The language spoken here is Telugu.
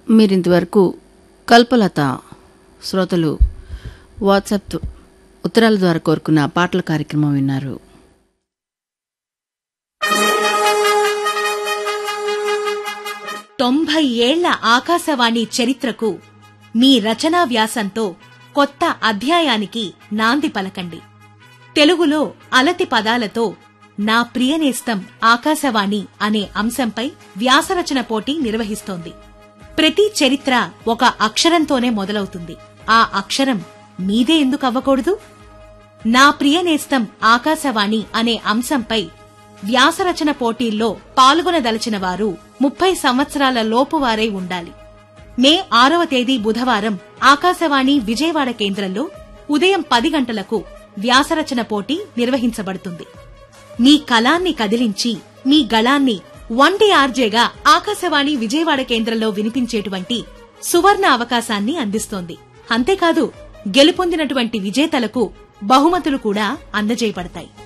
మీరింతవరకు కల్పలత శ్రోతలు వాట్సాప్ ఉత్తరాల ద్వారా కోరుకున్న పాటల కార్యక్రమం విన్నారు తొంభై ఏళ్ల ఆకాశవాణి చరిత్రకు మీ రచనా వ్యాసంతో కొత్త అధ్యాయానికి నాంది పలకండి తెలుగులో అలతి పదాలతో నా ప్రియనేస్తం ఆకాశవాణి అనే అంశంపై వ్యాసరచన పోటీ నిర్వహిస్తోంది ప్రతి చరిత్ర ఒక అక్షరంతోనే మొదలవుతుంది ఆ అక్షరం మీదే ఎందుకు అవ్వకూడదు నా ప్రియనేస్తం ఆకాశవాణి అనే అంశంపై వ్యాసరచన పోటీల్లో పాల్గొనదలచిన వారు ముప్పై సంవత్సరాల లోపువారై ఉండాలి మే ఆరవ తేదీ బుధవారం ఆకాశవాణి విజయవాడ కేంద్రంలో ఉదయం పది గంటలకు వ్యాసరచన పోటీ నిర్వహించబడుతుంది మీ కళాన్ని కదిలించి మీ గళాన్ని వన్టీ ఆర్జేగా ఆకాశవాణి విజయవాడ కేంద్రంలో వినిపించేటువంటి సువర్ణ అవకాశాన్ని అందిస్తోంది అంతేకాదు గెలుపొందినటువంటి విజేతలకు బహుమతులు కూడా అందజేయబడతాయి